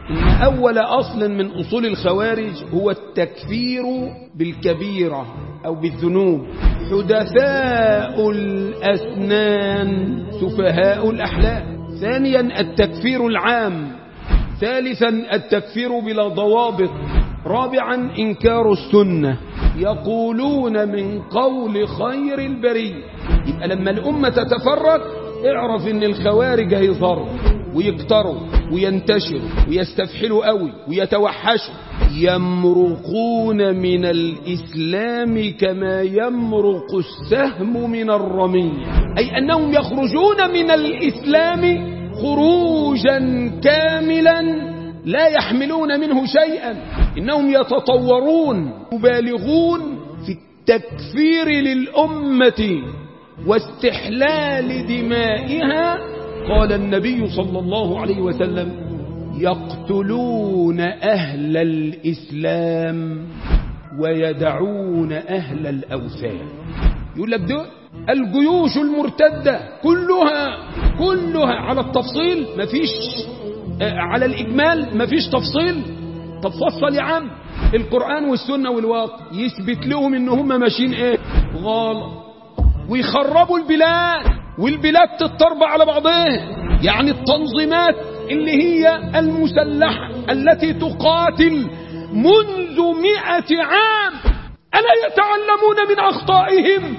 إن أول أصل من أصول الخوارج هو التكفير بالكبيرة أو بالذنوب حدثاء الأسنان سفهاء الأحلام ثانيا التكفير العام ثالثا التكفير بلا ضوابط رابعا إنكار السنة يقولون من قول خير البرية يبقى لما الأمة تتفرق اعرف ان الخوارج هيظهروا ويكتروا وينتشروا ويستفحلوا قوي ويتوحشوا يمرقون من الإسلام كما يمرق السهم من الرمية أي أنهم يخرجون من الإسلام خروجا كاملا لا يحملون منه شيئا إنهم يتطورون يبالغون في التكفير للأمة واستحلال دمائها قال النبي صلى الله عليه وسلم يقتلون أهل الإسلام ويدعون أهل الأوثان يقول لك دول الجيوش المرتدة كلها كلها على التفصيل مفيش على الإجمال مفيش تفصيل طب فصل يا عم القرآن والسنة والواقع يثبت لهم ان هم ماشيين ايه غلط ويخربوا البلاد والبلاد تتربى على بعضها يعني التنظيمات اللي هي المسلحة التي تقاتل منذ مئة عام ألا يتعلمون من أخطائهم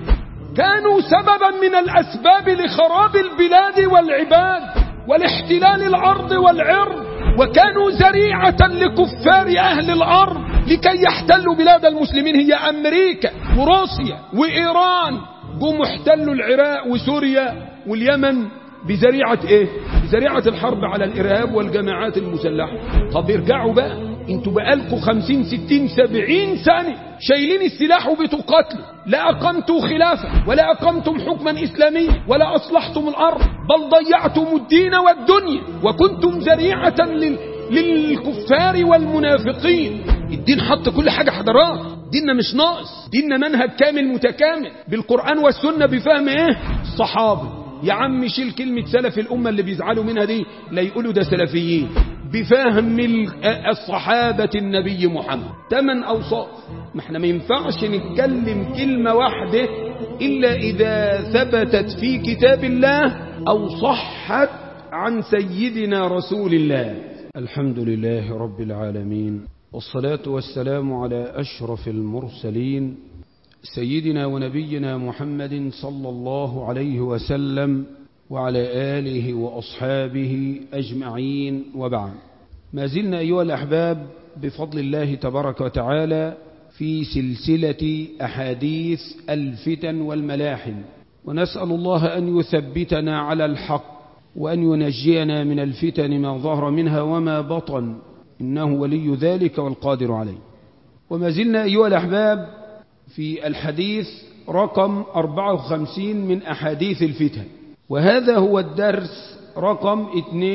كانوا سببا من الأسباب لخراب البلاد والعباد والاحتلال الأرض والعرض وكانوا ذريعة لكفار أهل الأرض لكي يحتلوا بلاد المسلمين هي أمريكا وروسيا وإيران قوموا احتلوا العراق وسوريا واليمن بذريعة ايه بذريعة الحرب على الإرهاب والجماعات المسلحة طب ارجعوا بقى انتوا بقالكوا خمسين ستين سبعين سنة شايلين السلاح وبتقاتلوا لا أقمتوا خلافة ولا أقمتم حكما إسلاميا ولا أصلحتم الأرض بل ضيعتم الدين والدنيا وكنتم ذريعة لل... للكفار والمنافقين الدين حط كل حاجة حضارات ديننا مش ناقص ديننا منهج كامل متكامل بالقرآن والسنة بفهم ايه الصحابة يا عم شيل كلمة سلف الأمة اللي بيزعلوا منها دي لا يقولوا ده سلفيين بفهم الصحابة النبي محمد تمن أوصاف ما احنا ما ينفعش نتكلم كلمة واحدة إلا إذا ثبتت في كتاب الله أو صحت عن سيدنا رسول الله الحمد لله رب العالمين والصلاة والسلام على أشرف المرسلين سيدنا ونبينا محمد صلى الله عليه وسلم وعلى آله وأصحابه أجمعين وبعد ما زلنا أيها الأحباب بفضل الله تبارك وتعالى في سلسلة أحاديث الفتن والملاحم ونسأل الله أن يثبتنا على الحق وأن ينجينا من الفتن ما ظهر منها وما بطن إنه ولي ذلك والقادر عليه وما زلنا أيها الأحباب في الحديث رقم 54 من أحاديث الفتن وهذا هو الدرس رقم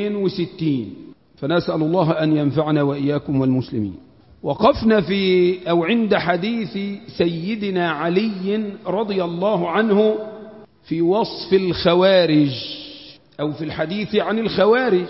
62 فنسأل الله أن ينفعنا وإياكم والمسلمين وقفنا في أو عند حديث سيدنا علي رضي الله عنه في وصف الخوارج أو في الحديث عن الخوارج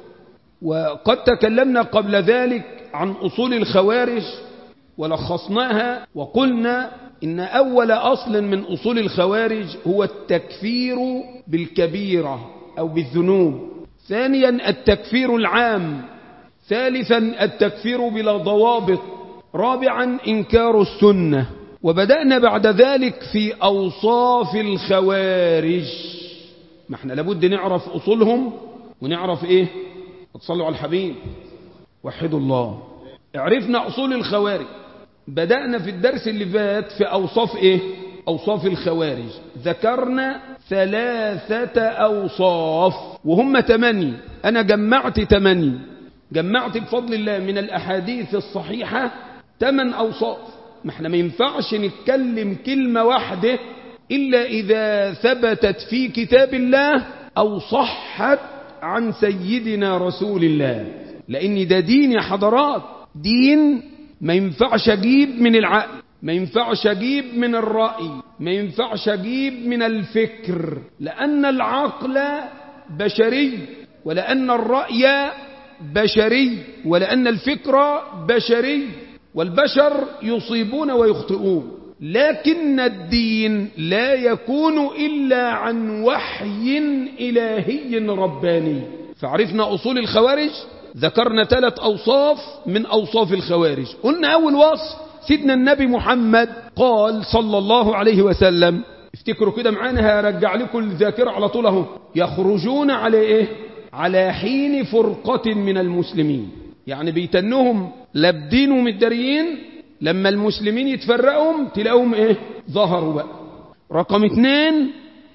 وقد تكلمنا قبل ذلك عن أصول الخوارج ولخصناها وقلنا إن أول أصل من أصول الخوارج هو التكفير بالكبيرة أو بالذنوب ثانيا التكفير العام ثالثا التكفير بلا ضوابط رابعا إنكار السنة وبدأنا بعد ذلك في أوصاف الخوارج ما احنا لابد نعرف أصولهم ونعرف إيه تصلوا على الحبيب وحدوا الله عرفنا أصول الخوارج بدأنا في الدرس اللي فات في أوصاف إيه أوصاف الخوارج ذكرنا ثلاثة أوصاف وهم تماني أنا جمعت تماني جمعت بفضل الله من الأحاديث الصحيحة تمن أوصاف ما احنا ما ينفعش نتكلم كلمة واحدة إلا إذا ثبتت في كتاب الله أو صحت عن سيدنا رسول الله لأن ده دين يا حضرات دين ما ينفعش أجيب من العقل ما ينفعش أجيب من الرأي ما ينفعش أجيب من الفكر لأن العقل بشري ولأن الرأي بشري ولأن الفكر بشري والبشر يصيبون ويخطئون لكن الدين لا يكون إلا عن وحي إلهي رباني فعرفنا أصول الخوارج ذكرنا ثلاث أوصاف من أوصاف الخوارج قلنا أول وصف سيدنا النبي محمد قال صلى الله عليه وسلم افتكروا كده معانا هرجع لكم الذاكرة على طول اهو يخرجون على ايه على حين فرقة من المسلمين يعني بيتنهم لابدين ومداريين لما المسلمين يتفرقهم تلاقوهم ايه ظهروا بقى رقم اتنين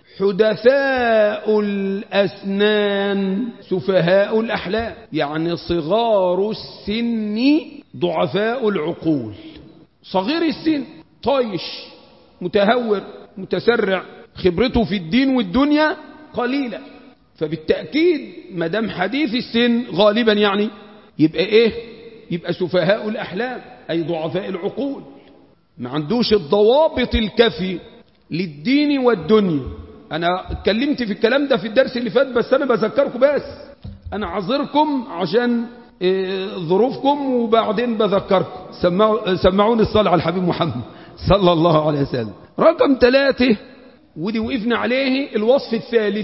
حدثاء الأسنان سفهاء الأحلام يعني صغار السن ضعفاء العقول صغير السن طايش متهور متسرع خبرته في الدين والدنيا قليلة فبالتأكيد ما دام حديث السن غالبا يعني يبقى ايه يبقى سفهاء الأحلام أي ضعفاء العقول ما عندوش الضوابط الكافية للدين والدنيا أنا اتكلمت في الكلام ده في الدرس اللي فات بس أنا بذكركم بس أنا عذركم عشان إيه ظروفكم وبعدين بذكركم سمعوا سمعوني الصلاة على الحبيب محمد صلى الله عليه وسلم رقم ثلاثة ودي وقفنا عليه الوصف الثالث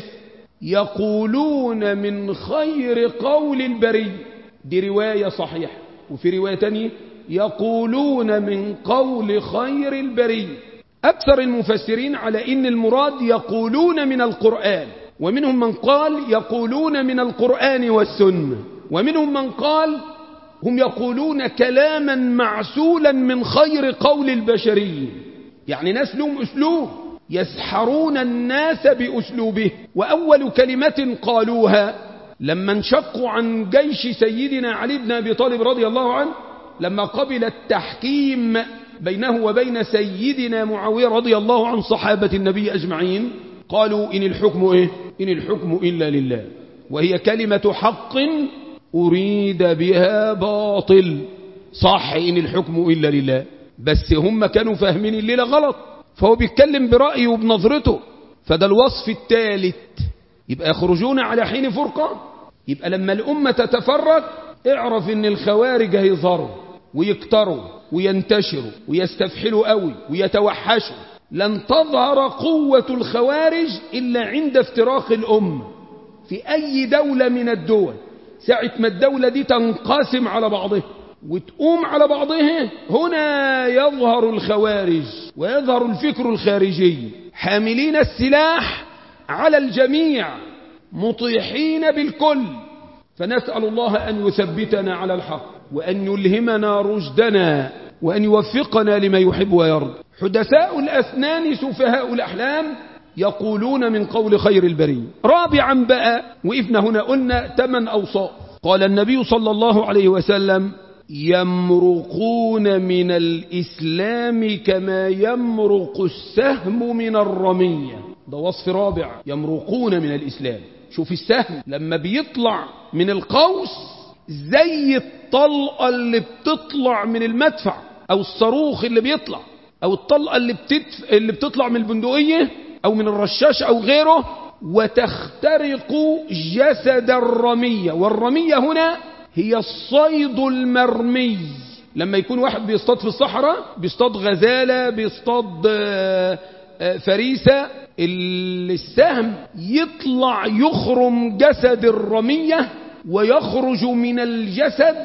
يقولون من خير قول البري دي رواية صحيحة وفي رواية تانية يقولون من قول خير البري أكثر المفسرين على إن المراد يقولون من القرآن ومنهم من قال يقولون من القرآن والسنة ومنهم من قال هم يقولون كلاما معسولا من خير قول البشرية يعني ناس لهم أسلوب يسحرون الناس بأسلوبه وأول كلمة قالوها لما انشقوا عن جيش سيدنا علي بن أبي طالب رضي الله عنه لما قبل التحكيم بينه وبين سيدنا معاوية رضي الله عن صحابة النبي أجمعين قالوا إن الحكم إيه إن الحكم إلا لله وهي كلمة حق أريد بها باطل صح إن الحكم إلا لله بس هم كانوا فاهمين الليلة غلط فهو بيتكلم برأيه وبنظرته فده الوصف الثالث يبقى يخرجون على حين فرقة يبقى لما الأمة تتفرق اعرف ان الخوارج هيظهروا ويكتروا وينتشروا ويستفحلوا قوي ويتوحشوا لن تظهر قوة الخوارج إلا عند افتراق الأمة في أي دولة من الدول ساعة ما الدولة دي تنقسم على بعضها وتقوم على بعضها هنا يظهر الخوارج ويظهر الفكر الخارجي حاملين السلاح على الجميع مطيحين بالكل فنسأل الله أن يثبتنا على الحق وأن يلهمنا رشدنا وأن يوفقنا لما يحب ويرضى حدثاء الأسنان سفهاء الأحلام يقولون من قول خير البري رابعا بقى وقفنا هنا قلنا ثمان أوصاف قال النبي صلى الله عليه وسلم يمرقون من الإسلام كما يمرق السهم من الرمية ده وصف رابع يمرقون من الإسلام شوف السهم لما بيطلع من القوس زي الطلقة اللي بتطلع من المدفع أو الصاروخ اللي بيطلع أو الطلقة اللي, بتتف... اللي بتطلع من البندقية أو من الرشاش أو غيره وتخترق جسد الرمية والرمية هنا هي الصيد المرمي لما يكون واحد بيصطاد في الصحراء بيصطاد غزالة بيصطاد فريسة السهم يطلع يخرم جسد الرمية ويخرج من الجسد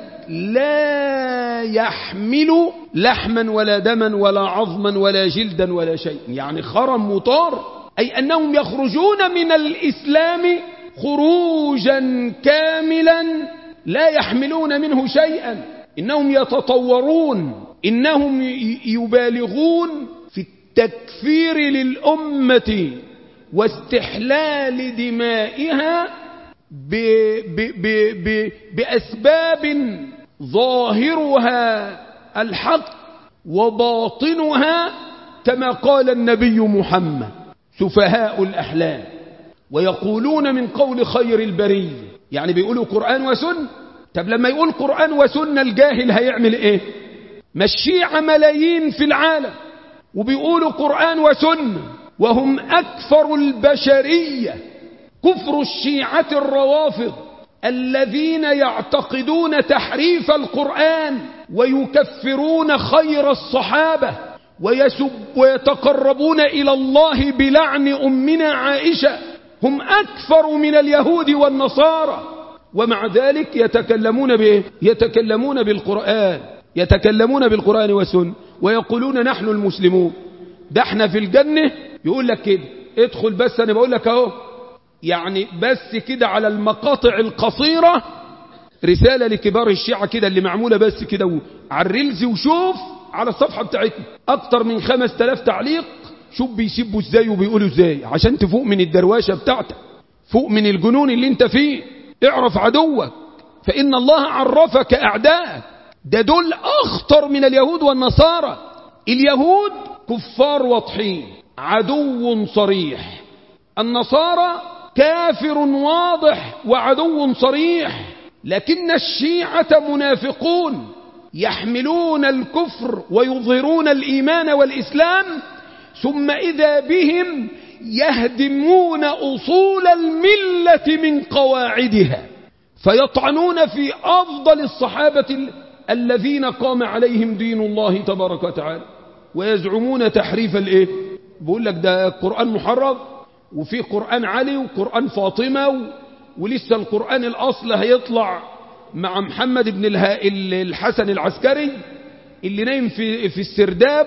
لا يحمل لحما ولا دما ولا عظما ولا جلدا ولا شيء يعني خرم مطار أي أنهم يخرجون من الإسلام خروجا كاملا لا يحملون منه شيئا إنهم يتطورون إنهم يبالغون في التكفير للأمة واستحلال دمائها ب ب ب ب بأسباب ظاهرها الحق وباطنها كما قال النبي محمد سفهاء الأحلام ويقولون من قول خير البري يعني بيقولوا قرآن وسنة طب لما يقول قرآن وسنة الجاهل هيعمل ايه ما الشيعة ملايين في العالم وبيقولوا قرآن وسنة وهم أكثر البشرية كفر الشيعة الروافض الذين يعتقدون تحريف القرآن ويكفرون خير الصحابة ويسب ويتقربون إلى الله بلعن أمنا عائشة هم أكثر من اليهود والنصارى ومع ذلك يتكلمون به يتكلمون بالقرآن يتكلمون بالقرآن والسنة ويقولون نحن المسلمون ده احنا في الجنة يقول لك كده ادخل بس انا بقول لك اهو يعني بس كده على المقاطع القصيرة رسالة لكبار الشيعة كده اللي معمولة بس كده على الريلز وشوف على الصفحة بتاعتنا اكتر من خمس تلاف تعليق شوف بيسبوا ازاي وبيقولوا ازاي عشان تفوق من الدرواشة بتاعتك فوق من الجنون اللي انت فيه اعرف عدوك فإن الله عرفك أعداءك ده دول أخطر من اليهود والنصارى اليهود كفار واضحين عدو صريح النصارى كافر واضح وعدو صريح لكن الشيعة منافقون يحملون الكفر ويظهرون الإيمان والإسلام ثم إذا بهم يهدمون أصول الملة من قواعدها فيطعنون في أفضل الصحابة الذين قام عليهم دين الله تبارك وتعالى ويزعمون تحريف الايه بيقول لك ده قرآن محرف وفي قرآن علي وقرآن فاطمة و... ولسه القرآن الأصل هيطلع مع محمد بن اله... الحسن العسكري اللي نايم في في السرداب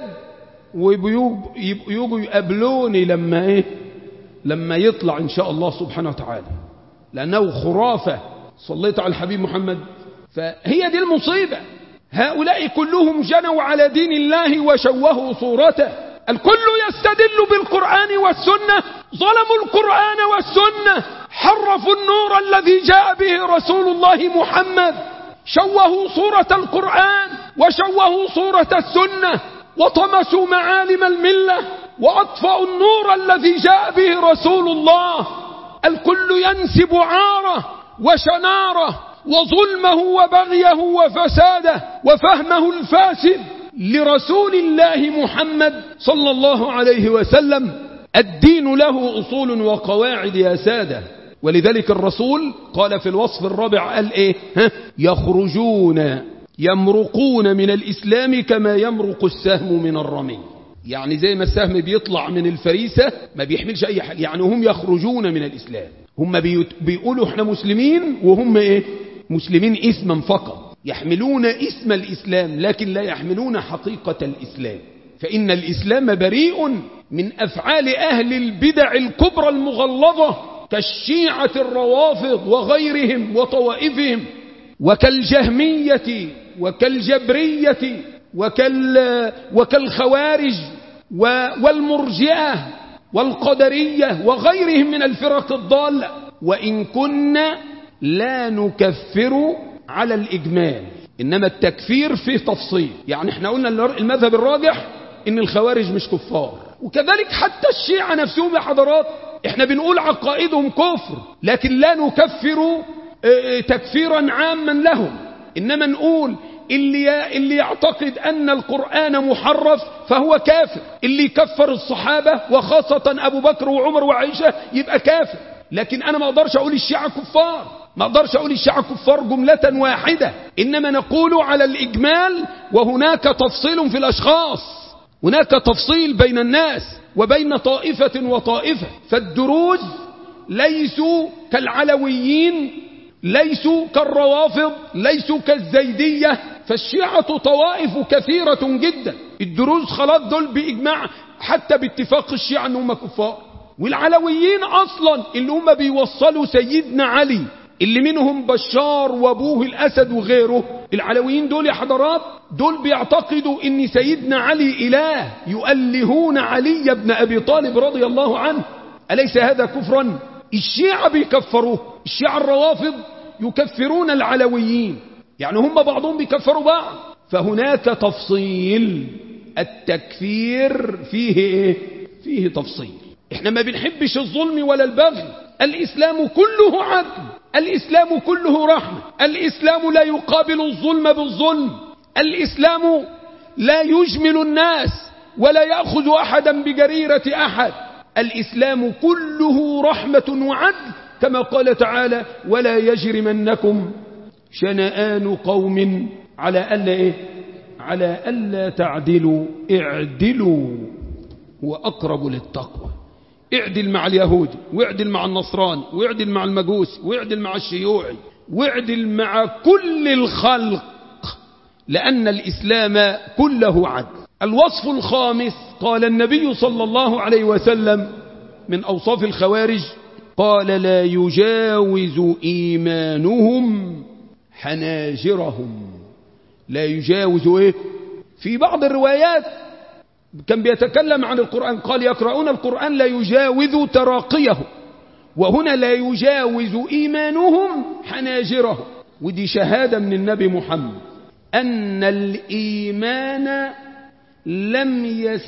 ويجوا يقابلوني لما ايه لما يطلع ان شاء الله سبحانه وتعالى لانه خرافه صليت على الحبيب محمد فهي دي المصيبه هؤلاء كلهم جنوا على دين الله وشوهوا صورته الكل يستدل بالقرآن والسنة ظلموا القرآن والسنة حرفوا النور الذي جاء به رسول الله محمد شوهوا صورة القرآن وشوهوا صورة السنة وطمسوا معالم الملة وأطفأوا النور الذي جاء به رسول الله الكل ينسب عاره وشناره وظلمه وبغيه وفساده وفهمه الفاسد لرسول الله محمد صلى الله عليه وسلم الدين له أصول وقواعد يا سادة ولذلك الرسول قال في الوصف الرابع قال ايه ها يخرجون يمرقون من الإسلام كما يمرق السهم من الرمي يعني زي ما السهم بيطلع من الفريسة ما بيحملش أي حاجة يعني هم يخرجون من الإسلام هم بيقولوا احنا مسلمين وهم ايه مسلمين اسما فقط يحملون اسم الإسلام لكن لا يحملون حقيقة الإسلام فإن الإسلام بريء من أفعال أهل البدع الكبرى المغلظة كالشيعة الروافض وغيرهم وطوائفهم وكالجهمية وكالجبرية وكال وكالخوارج والمرجئة والقدرية وغيرهم من الفرق الضالة وإن كنا لا نكفر على الإجمال إنما التكفير فيه تفصيل يعني احنا قلنا المذهب الراجح إن الخوارج مش كفار وكذلك حتى الشيعة نفسهم يا حضرات احنا بنقول عقائدهم كفر لكن لا نكفر تكفيرا عاما لهم إنما نقول اللي اللي يعتقد أن القرآن محرف فهو كافر اللي كفر الصحابة وخاصة أبو بكر وعمر وعائشة يبقى كافر لكن أنا ما أقدرش أقول الشيعة كفار ما أقدرش أقول الشيعة كفار جملة واحدة إنما نقول على الإجمال وهناك تفصيل في الأشخاص هناك تفصيل بين الناس وبين طائفة وطائفة فالدروز ليسوا كالعلويين ليسوا كالروافض ليسوا كالزيدية فالشيعة طوائف كثيرة جدا الدروز خلاص دول بإجماع حتى باتفاق الشيعة أنهم كفار والعلويين أصلا اللي هم بيوصلوا سيدنا علي اللي منهم بشار وابوه الأسد وغيره العلويين دول يا حضرات دول بيعتقدوا ان سيدنا علي إله يؤلهون علي بن أبي طالب رضي الله عنه أليس هذا كفرا الشيعة بيكفروه الشيعة الروافض يكفرون العلويين يعني هم بعضهم بيكفروا بعض فهناك تفصيل التكفير فيه ايه فيه تفصيل احنا ما بنحبش الظلم ولا البغي الإسلام كله عدل الإسلام كله رحمة الإسلام لا يقابل الظلم بالظلم الإسلام لا يجمل الناس ولا يأخذ أحدا بجريرة أحد الإسلام كله رحمة وعدل كما قال تعالى ولا يجرمنكم شنآن قوم على ألا إيه على ألا تعدلوا اعدلوا هو أقرب للتقوى اعدل مع اليهودي واعدل مع النصراني واعدل مع المجوسي واعدل مع الشيوعي واعدل مع كل الخلق لأن الإسلام كله عدل الوصف الخامس قال النبي صلى الله عليه وسلم من أوصاف الخوارج قال لا يجاوز إيمانهم حناجرهم لا يجاوز إيه في بعض الروايات كان بيتكلم عن القرآن قال يقرؤون القرآن لا يجاوز تراقيه وهنا لا يجاوز إيمانهم حناجرهم ودي شهادة من النبي محمد أن الإيمان لم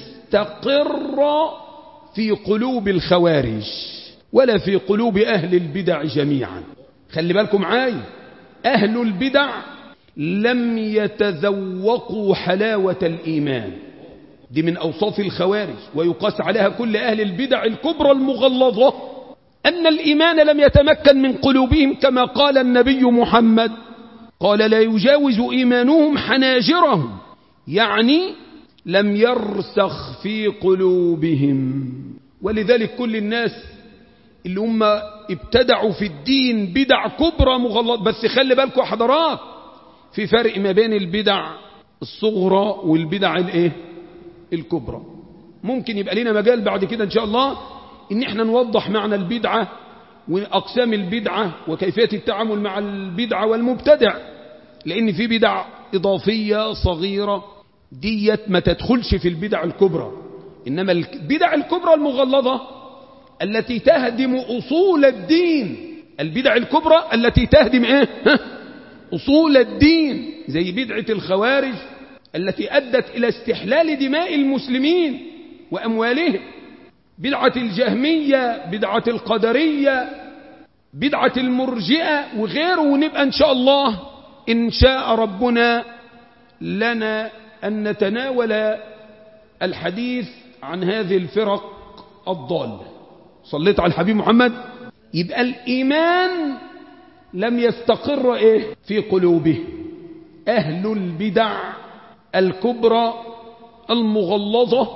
يستقر في قلوب الخوارج ولا في قلوب أهل البدع جميعا خلي بالكم معاي أهل البدع لم يتذوقوا حلاوة الإيمان دي من أوصاف الخوارج ويقاس عليها كل أهل البدع الكبرى المغلظة أن الإيمان لم يتمكن من قلوبهم كما قال النبي محمد قال لا يجاوز إيمانهم حناجرهم يعني لم يرسخ في قلوبهم ولذلك كل الناس اللي هم ابتدعوا في الدين بدع كبرى مغلظة بس خلي بالكم حضرات في فرق ما بين البدع الصغرى والبدع الايه الكبرى ممكن يبقى لنا مجال بعد كده ان شاء الله ان احنا نوضح معنى البدعة واقسام البدعة وكيفية التعامل مع البدعة والمبتدع لان في بدع اضافية صغيرة ديت ما تدخلش في البدع الكبرى انما البدع الكبرى المغلظة التي تهدم اصول الدين البدع الكبرى التي تهدم ايه ها؟ اصول الدين زي بدعة الخوارج التي ادت الى استحلال دماء المسلمين واموالهم بدعة الجهمية بدعة القدرية بدعة المرجئة وغيره ونبقى إن شاء الله إن شاء ربنا لنا أن نتناول الحديث عن هذه الفرق الضالة صليت على الحبيب محمد يبقى الإيمان لم يستقر إيه في قلوبه أهل البدع الكبرى المغلظة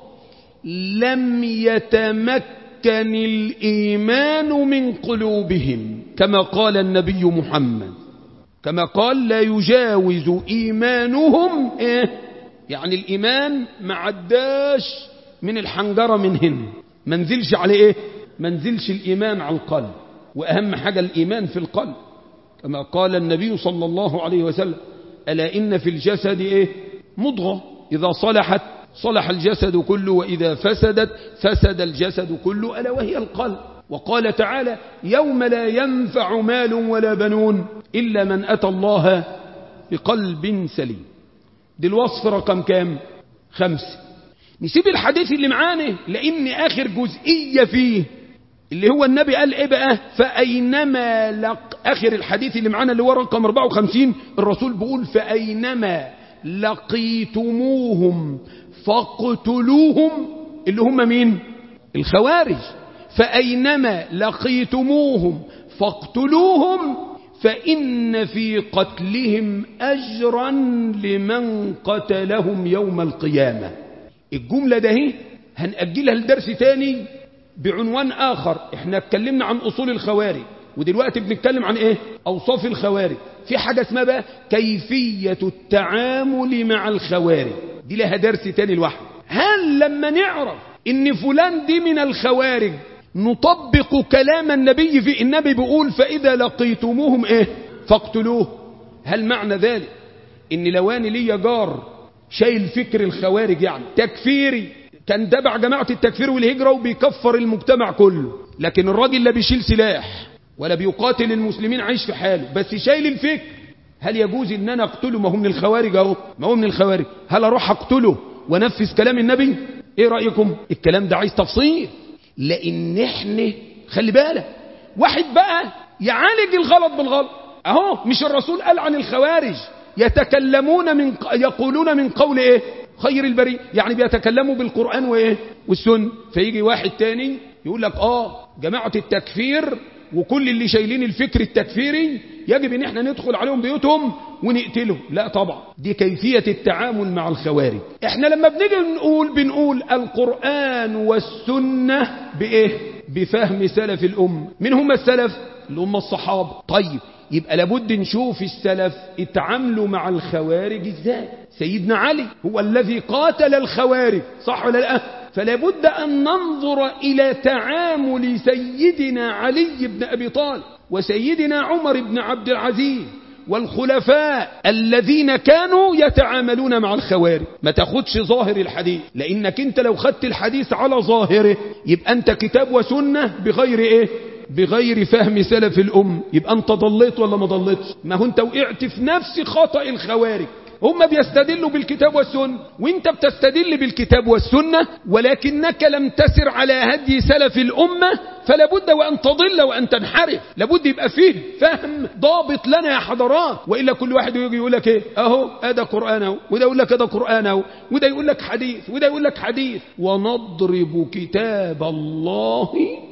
لم يتمكن الإيمان من قلوبهم كما قال النبي محمد كما قال لا يجاوز إيمانهم إيه؟ يعني الإيمان ما عداش من الحنجرة منهن منزلش على إيه منزلش الإيمان على القلب وأهم حاجة الإيمان في القلب كما قال النبي صلى الله عليه وسلم ألا إن في الجسد إيه مضغة إذا صلحت صلح الجسد كله وإذا فسدت فسد الجسد كله ألا وهي القلب وقال تعالى يوم لا ينفع مال ولا بنون إلا من أتى الله بقلب سليم دي الوصف رقم كام خمسة نسيب الحديث اللي معانا لأن آخر جزئية فيه اللي هو النبي قال ايه بقى فأينما لق آخر الحديث اللي معانا اللي هو رقم 54 الرسول بيقول فأينما لقيتموهم فاقتلوهم اللي هم مين الخوارج فأينما لقيتموهم فاقتلوهم فإن في قتلهم أجرا لمن قتلهم يوم القيامة الجملة ده هي هنأجلها لدرس تاني بعنوان آخر احنا اتكلمنا عن أصول الخوارج ودلوقتي بنتكلم عن ايه أوصاف الخوارج في حاجة اسمها بقى كيفية التعامل مع الخوارج دي لها درس تاني لوحده هل لما نعرف ان فلان دي من الخوارج نطبق كلام النبي في النبي بيقول فإذا لقيتموهم ايه فاقتلوه هل معنى ذلك ان لو انا ليا جار شايل فكر الخوارج يعني تكفيري كان تبع جماعة التكفير والهجرة وبيكفر المجتمع كله لكن الراجل لا بيشيل سلاح ولا بيقاتل المسلمين عايش في حاله بس شايل الفكر هل يجوز ان انا اقتله ما هو من الخوارج اهو ما هو من الخوارج هل اروح اقتله ونفذ كلام النبي ايه رأيكم الكلام ده عايز تفصيل لان احنا خلي بالك واحد بقى يعالج الغلط بالغلط اهو مش الرسول قال عن الخوارج يتكلمون من يقولون من قول ايه خير البريء يعني بيتكلموا بالقرآن وايه والسنة فيجي واحد تاني يقول لك اه جماعة التكفير وكل اللي شايلين الفكر التكفيري يجب ان احنا ندخل عليهم بيوتهم ونقتلهم لا طبعا دي كيفية التعامل مع الخوارج احنا لما بنيجي نقول بنقول القرآن والسنة بايه بفهم سلف الأم من هم السلف اللي هم الصحابة طيب يبقى لابد نشوف السلف اتعاملوا مع الخوارج ازاي سيدنا علي هو الذي قاتل الخوارج صح ولا لا فلا بد أن ننظر إلى تعامل سيدنا علي بن أبي طالب وسيدنا عمر بن عبد العزيز والخلفاء الذين كانوا يتعاملون مع الخوارج ما تاخدش ظاهر الحديث لأنك انت لو خدت الحديث على ظاهره يبقى انت كتاب وسنة بغير ايه بغير فهم سلف الأم يبقى انت ضليت ولا ما ضليتش ما هو انت وقعت في نفس خطأ الخوارج هم بيستدلوا بالكتاب والسنة وانت بتستدل بالكتاب والسنة ولكنك لم تسر على هدي سلف الأمة فلا بد وأن تضل وأن تنحرف لابد يبقى فيه فهم ضابط لنا يا حضرات وإلا كل واحد يجي يقول لك ايه اهو هذا قرآن اهو وده يقول لك هذا قرآن اهو وده يقول لك حديث وده يقول لك حديث ونضرب كتاب الله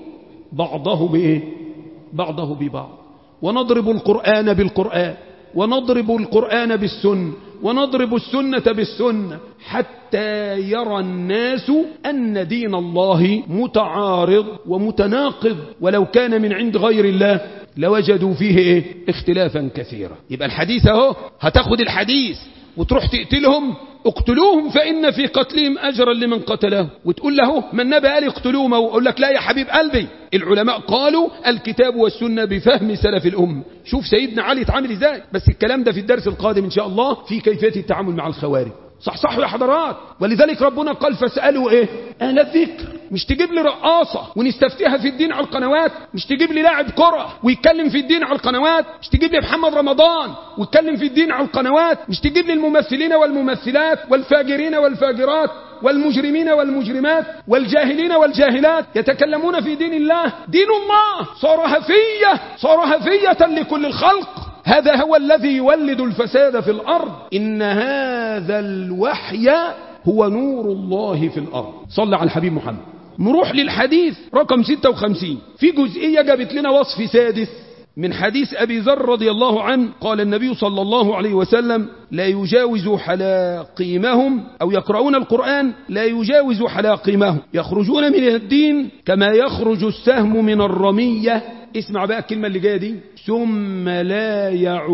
بعضه بايه بعضه ببعض ونضرب القرآن بالقرآن ونضرب القرآن بالسنة ونضرب السنة بالسنة حتى يرى الناس أن دين الله متعارض ومتناقض ولو كان من عند غير الله لوجدوا فيه إيه؟ اختلافا كثيرا يبقى الحديث اهو هتاخد الحديث وتروح تقتلهم اقتلوهم فإن في قتلهم أجرا لمن قتله وتقول له من نبى قال اقتلوهم وأقول لك لا يا حبيب قلبي العلماء قالوا الكتاب والسنة بفهم سلف الأم شوف سيدنا علي اتعامل ازاي بس الكلام ده في الدرس القادم إن شاء الله في كيفية التعامل مع الخوارج صح صح يا حضرات ولذلك ربنا قال فاسألوا ايه اهل الذكر مش تجيب لي رقاصة ونستفتيها في الدين على القنوات مش تجيب لي لاعب كرة ويتكلم في الدين على القنوات مش تجيب لي محمد رمضان ويتكلم في الدين على القنوات مش تجيب لي الممثلين والممثلات والفاجرين والفاجرات والمجرمين والمجرمات والجاهلين والجاهلات يتكلمون في دين الله دين الله صار هفية صار هفية لكل الخلق هذا هو الذي يولد الفساد في الأرض إن هذا الوحي هو نور الله في الأرض صلى على الحبيب محمد نروح للحديث رقم 56 في جزئية جابت لنا وصف سادس من حديث أبي ذر رضي الله عنه قال النبي صلى الله عليه وسلم لا يجاوز حلاقيمهم أو يقرؤون القرآن لا يجاوز حلاقيمهم يخرجون من الدين كما يخرج السهم من الرمية اسمع بقى الكلمة اللي جاية دي ثم لا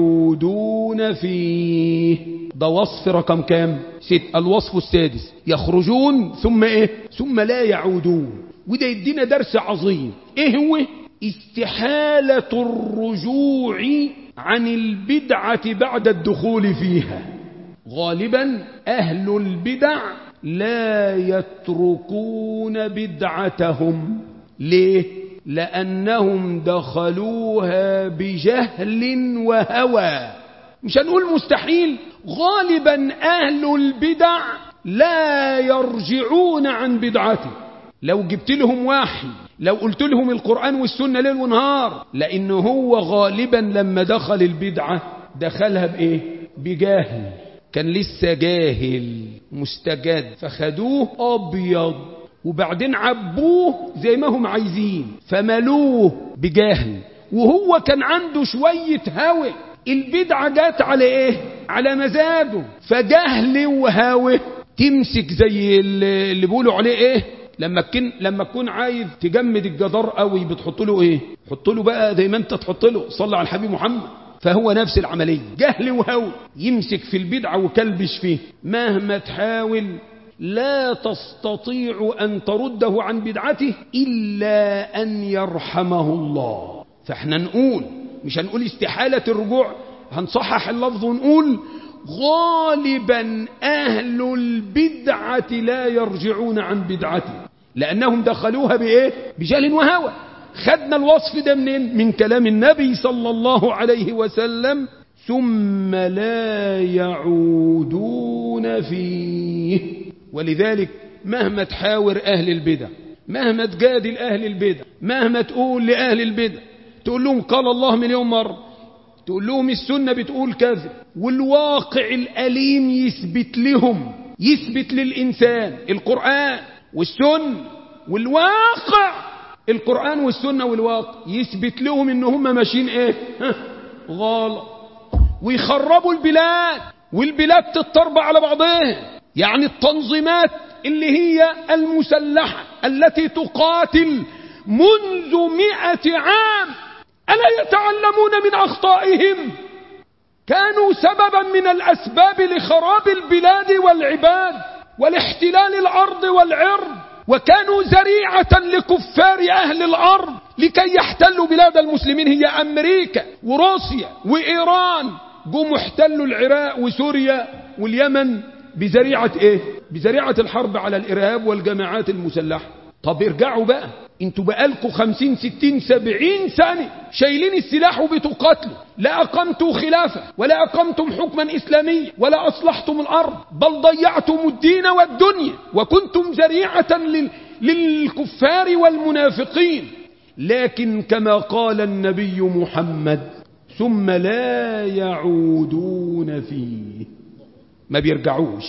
يعودون فيه ده وصف رقم كام ست الوصف السادس يخرجون ثم ايه ثم لا يعودون وده يدينا درس عظيم ايه هو استحالة الرجوع عن البدعة بعد الدخول فيها غالبا أهل البدع لا يتركون بدعتهم ليه لأنهم دخلوها بجهل وهوى مش هنقول مستحيل غالبا أهل البدع لا يرجعون عن بدعته لو جبت لهم واحد لو قلت لهم القرآن والسنة ليل ونهار لأنه هو غالبا لما دخل البدعة دخلها بإيه بجاهل كان لسه جاهل مستجد فخدوه أبيض وبعدين عبوه زي ما هم عايزين فملوه بجاهل وهو كان عنده شوية هوى البدعة جات على ايه على مزاجه فجهل وهوى تمسك زي اللي بيقولوا عليه ايه لما تكون لما تكون عايز تجمد الجدار قوي بتحط له ايه حط له بقى زي ما انت تحط له صلى على الحبيب محمد فهو نفس العملية جهل وهوى يمسك في البدعة وكلبش فيه مهما تحاول لا تستطيع أن ترده عن بدعته إلا أن يرحمه الله فاحنا نقول مش هنقول استحالة الرجوع هنصحح اللفظ ونقول غالبا أهل البدعة لا يرجعون عن بدعته لأنهم دخلوها بإيه؟ بجهل وهوى خدنا الوصف ده منين؟ من كلام النبي صلى الله عليه وسلم ثم لا يعودون فيه ولذلك مهما تحاور أهل البدع مهما تجادل أهل البدع مهما تقول لأهل البدع تقول لهم قال الله مليون مرة تقول لهم السنة بتقول كذا والواقع الأليم يثبت لهم يثبت للإنسان القرآن والسنة والواقع القرآن والسنة والواقع يثبت لهم ان هم ماشيين ايه ها غلط ويخربوا البلاد والبلاد تضطرب على بعضها يعني التنظيمات اللي هي المسلحة التي تقاتل منذ مئة عام ألا يتعلمون من أخطائهم كانوا سببا من الأسباب لخراب البلاد والعباد والاحتلال الأرض والعرض وكانوا ذريعة لكفار أهل الأرض لكي يحتلوا بلاد المسلمين هي أمريكا وروسيا وإيران جم احتلوا العراق وسوريا واليمن بذريعة ايه بذريعة الحرب على الإرهاب والجماعات المسلحة طب ارجعوا بقى انتوا بقالكوا خمسين ستين سبعين سنة شايلين السلاح وبتقاتلوا لا أقمتوا خلافة ولا أقمتم حكما إسلاميا ولا أصلحتم الأرض بل ضيعتم الدين والدنيا وكنتم ذريعة لل... للكفار والمنافقين لكن كما قال النبي محمد ثم لا يعودون فيه ما بيرجعوش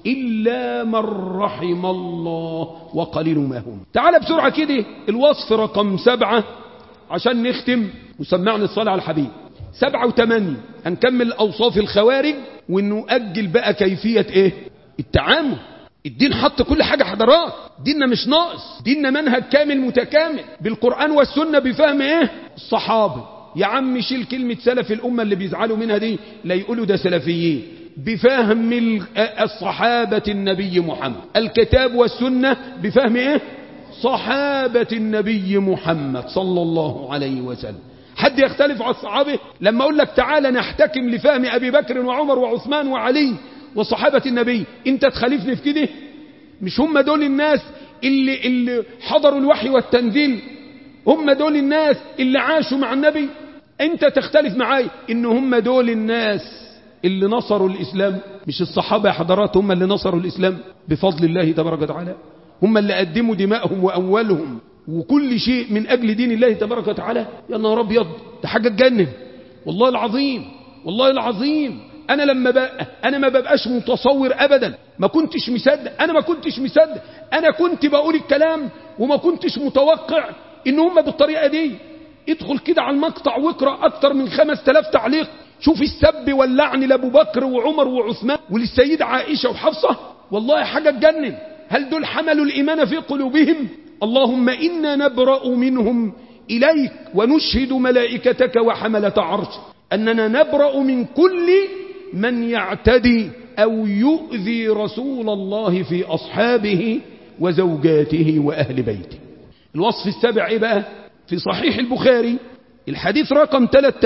إلا من رحم الله وقليل ما هم تعال بسرعة كده الوصف رقم سبعة عشان نختم وسمعنا الصلاة على الحبيب سبعة وثمانية هنكمل أوصاف الخوارج ونؤجل بقى كيفية ايه التعامل الدين حط كل حاجة حضارات ديننا مش ناقص ديننا منهج كامل متكامل بالقرآن والسنة بفهم ايه الصحابة يا عم شيل كلمة سلف الأمة اللي بيزعلوا منها دي لا يقولوا ده سلفيين بفهم الصحابة النبي محمد الكتاب والسنة بفهم ايه صحابة النبي محمد صلى الله عليه وسلم حد يختلف على الصحابة لما اقول لك تعالى نحتكم لفهم ابي بكر وعمر وعثمان وعلي وصحابة النبي انت تخالفني في كده مش هم دول الناس اللي, اللي حضروا الوحي والتنزيل هم دول الناس اللي عاشوا مع النبي انت تختلف معاي ان هم دول الناس اللي نصروا الإسلام مش الصحابة يا حضرات هم اللي نصروا الإسلام بفضل الله تبارك وتعالى هم اللي قدموا دماءهم وأموالهم وكل شيء من أجل دين الله تبارك وتعالى يا نهار أبيض ده حاجة تجنن والله العظيم والله العظيم أنا لما بقى أنا ما ببقاش متصور أبدا ما كنتش مصدق أنا ما كنتش مصدق أنا كنت بقول الكلام وما كنتش متوقع إن هم بالطريقة دي ادخل كده على المقطع واقرأ أكتر من خمس تلاف تعليق شوف السب واللعن لابو بكر وعمر وعثمان وللسيدة عائشة وحفصة والله حاجة تجنن هل دول حملوا الإيمان في قلوبهم اللهم إنا نبرأ منهم إليك ونشهد ملائكتك وحملة عرش أننا نبرأ من كل من يعتدي أو يؤذي رسول الله في أصحابه وزوجاته وأهل بيته الوصف السابع إيه بقى في صحيح البخاري الحديث رقم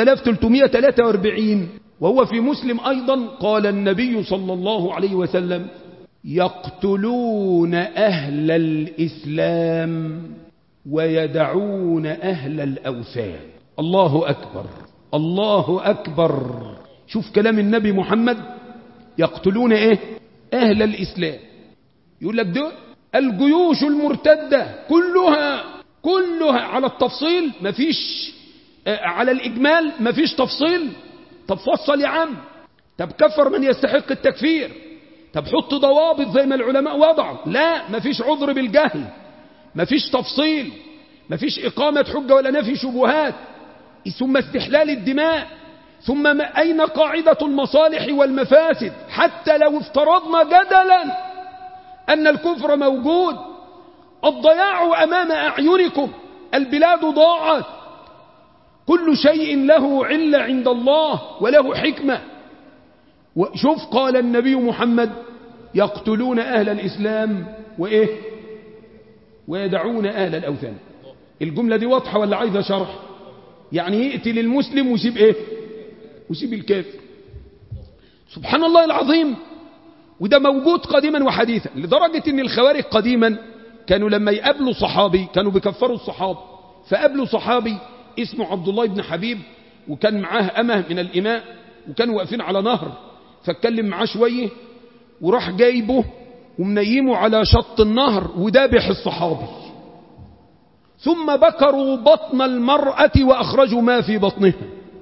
3343 وهو في مسلم أيضا قال النبي صلى الله عليه وسلم يقتلون أهل الإسلام ويدعون أهل الأوثان الله أكبر الله أكبر شوف كلام النبي محمد يقتلون إيه أهل الإسلام يقول لك ده الجيوش المرتدة كلها كلها على التفصيل مفيش على الإجمال مفيش تفصيل طب فصل يا عم طب كفر من يستحق التكفير طب حط ضوابط زي ما العلماء وضعوا لا مفيش عذر بالجهل مفيش تفصيل مفيش إقامة حجة ولا نفي شبهات ثم استحلال الدماء ثم أين قاعدة المصالح والمفاسد حتى لو افترضنا جدلا أن الكفر موجود الضياع أمام أعينكم البلاد ضاعت كل شيء له علة عند الله وله حكمة وشوف قال النبي محمد يقتلون أهل الإسلام وإيه ويدعون أهل الأوثان الجملة دي واضحة ولا عايزة شرح يعني يقتل المسلم ويسيب إيه ويسيب الكافر سبحان الله العظيم وده موجود قديما وحديثا لدرجة ان الخوارج قديما كانوا لما يقابلوا صحابي كانوا بيكفروا الصحابة فقابلوا صحابي اسمه عبد الله بن حبيب وكان معاه أمه من الإماء وكانوا واقفين على نهر فاتكلم معاه شوية وراح جايبه ومنيمه على شط النهر ودابح الصحابي ثم بكروا بطن المرأة وأخرجوا ما في بطنها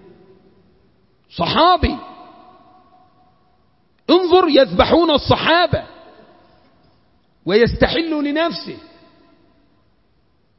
صحابي انظر يذبحون الصحابة ويستحل لنفسه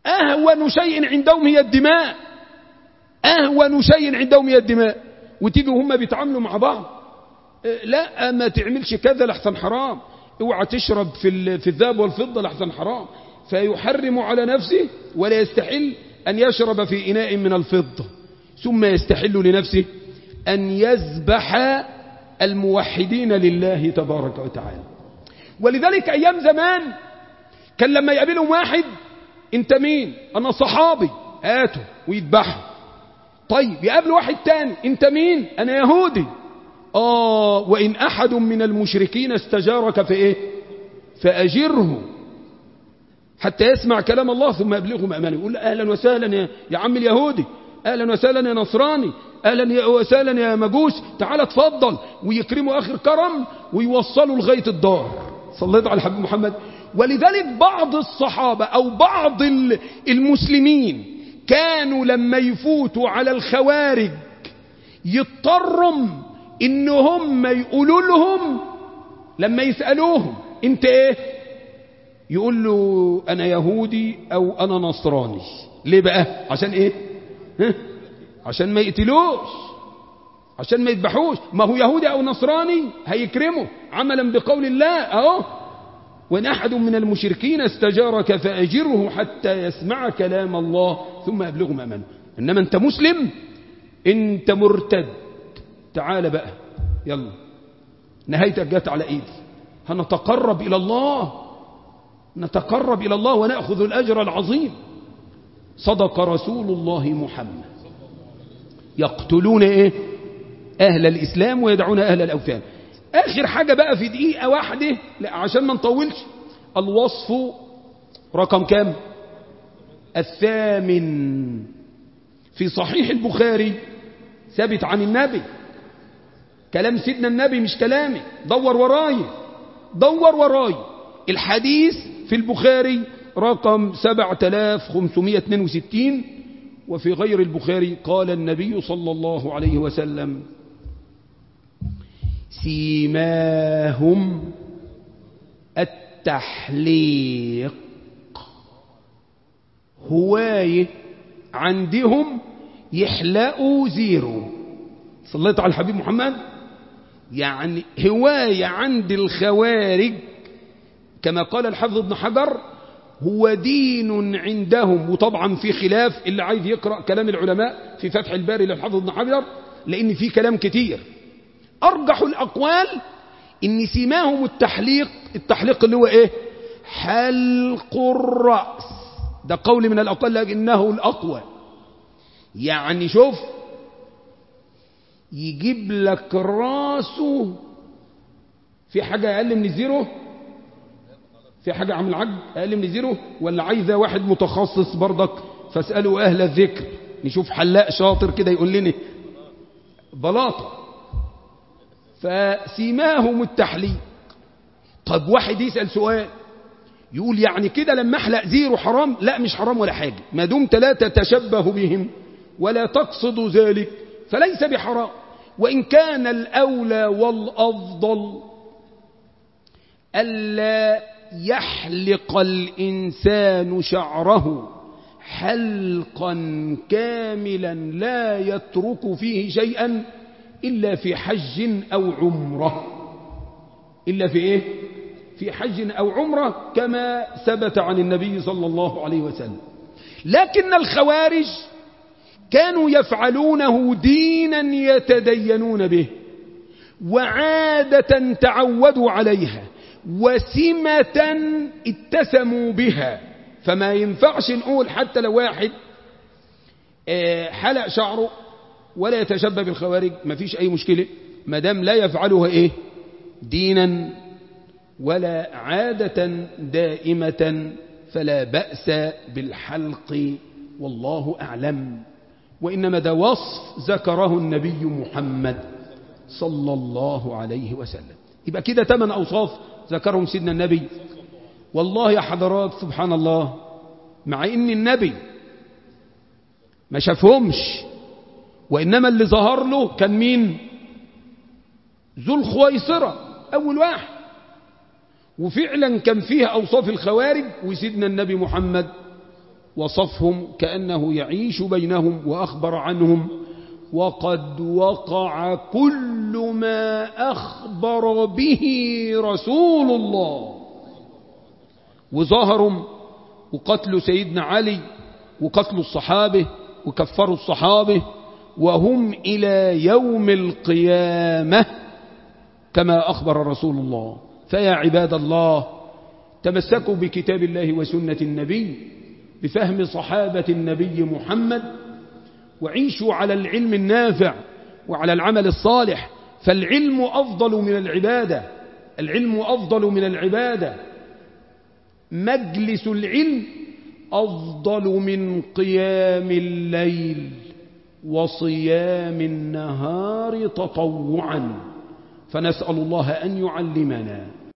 أهون شيء عندهم هي الدماء أهون شيء عندهم هي الدماء وتيجي هم بيتعاملوا مع بعض لا ما تعملش كذا لحسن حرام اوعى تشرب في في الذهب والفضة لحسن حرام فيحرم على نفسه ولا يستحل أن يشرب في إناء من الفضة ثم يستحل لنفسه أن يذبح الموحدين لله تبارك وتعالى ولذلك أيام زمان كان لما يقابلهم واحد انت مين انا صحابي هاته ويذبحه طيب يقابل واحد تاني انت مين انا يهودي اه وان احد من المشركين استجارك في ايه فاجره حتى يسمع كلام الله ثم يبلغه مأمانه يقول اهلا وسهلا يا, يا عم اليهودي اهلا وسهلا يا نصراني اهلا وسهلا يا مجوس تعال اتفضل ويكرموا اخر كرم ويوصلوا لغايه الدار صليت على الحبيب محمد ولذلك بعض الصحابة أو بعض المسلمين كانوا لما يفوتوا على الخوارج يضطروا إن هم يقولوا لهم لما يسألوهم انت ايه يقول له انا يهودي او انا نصراني ليه بقى عشان ايه ها؟ عشان ما يقتلوش عشان ما يذبحوش ما هو يهودي او نصراني هيكرمه عملا بقول الله اهو وإن أحد من المشركين استجارك فأجره حتى يسمع كلام الله ثم يبلغ مأمنه إنما أنت مسلم أنت مرتد تعال بقى يلا نهايتك جت على إيدي هنتقرب إلى الله نتقرب إلى الله ونأخذ الأجر العظيم صدق رسول الله محمد يقتلون إيه أهل الإسلام ويدعون أهل الأوثان آخر حاجة بقى في دقيقة واحدة لا عشان ما نطولش الوصف رقم كام الثامن في صحيح البخاري ثابت عن النبي كلام سيدنا النبي مش كلامي دور وراي دور وراي الحديث في البخاري رقم 7562 وفي غير البخاري قال النبي صلى الله عليه وسلم سيماهم التحليق هواية عندهم يحلقوا زيرو صليت على الحبيب محمد يعني هواية عند الخوارج كما قال الحافظ ابن حجر هو دين عندهم وطبعا في خلاف اللي عايز يقرأ كلام العلماء في فتح الباري للحافظ ابن حجر لأن في كلام كتير أرجح الأقوال إن سيماهم التحليق التحليق اللي هو إيه حلق الرأس ده قول من الأقوال لكنه الأقوى يعني شوف يجيب لك راسه في حاجة أقل من الزيرو في حاجة عم العج أقل من الزيرو ولا عايزة واحد متخصص برضك فاسألوا أهل الذكر نشوف حلاق شاطر كده يقول لنا بلاطة فسيماهم التحليق طب واحد يسأل سؤال يقول يعني كده لما احلق زيرو حرام لا مش حرام ولا حاجة ما دمت لا تتشبه بهم ولا تقصد ذلك فليس بحرام وإن كان الأولى والأفضل ألا يحلق الإنسان شعره حلقا كاملا لا يترك فيه شيئا إلا في حج أو عمرة إلا في إيه؟ في حج أو عمرة كما ثبت عن النبي صلى الله عليه وسلم لكن الخوارج كانوا يفعلونه دينا يتدينون به وعادة تعودوا عليها وسمة اتسموا بها فما ينفعش نقول حتى لو واحد حلق شعره ولا يتشبه بالخوارج ما فيش أي مشكلة ما دام لا يفعلها إيه دينا ولا عادة دائمة فلا بأس بالحلق والله أعلم وإنما ده وصف ذكره النبي محمد صلى الله عليه وسلم يبقى كده ثمان أوصاف ذكرهم سيدنا النبي والله يا حضرات سبحان الله مع إن النبي ما شافهمش وإنما اللي ظهر له كان مين ذو الخويصرة أول واحد وفعلا كان فيها أوصاف الخوارج وسيدنا النبي محمد وصفهم كأنه يعيش بينهم وأخبر عنهم وقد وقع كل ما أخبر به رسول الله وظهروا وقتلوا سيدنا علي وقتلوا الصحابة وكفروا الصحابة وهم إلى يوم القيامة كما أخبر رسول الله فيا عباد الله تمسكوا بكتاب الله وسنة النبي بفهم صحابة النبي محمد وعيشوا على العلم النافع وعلى العمل الصالح فالعلم أفضل من العبادة العلم أفضل من العبادة مجلس العلم أفضل من قيام الليل وصيام النهار تطوعا فنسأل الله أن يعلمنا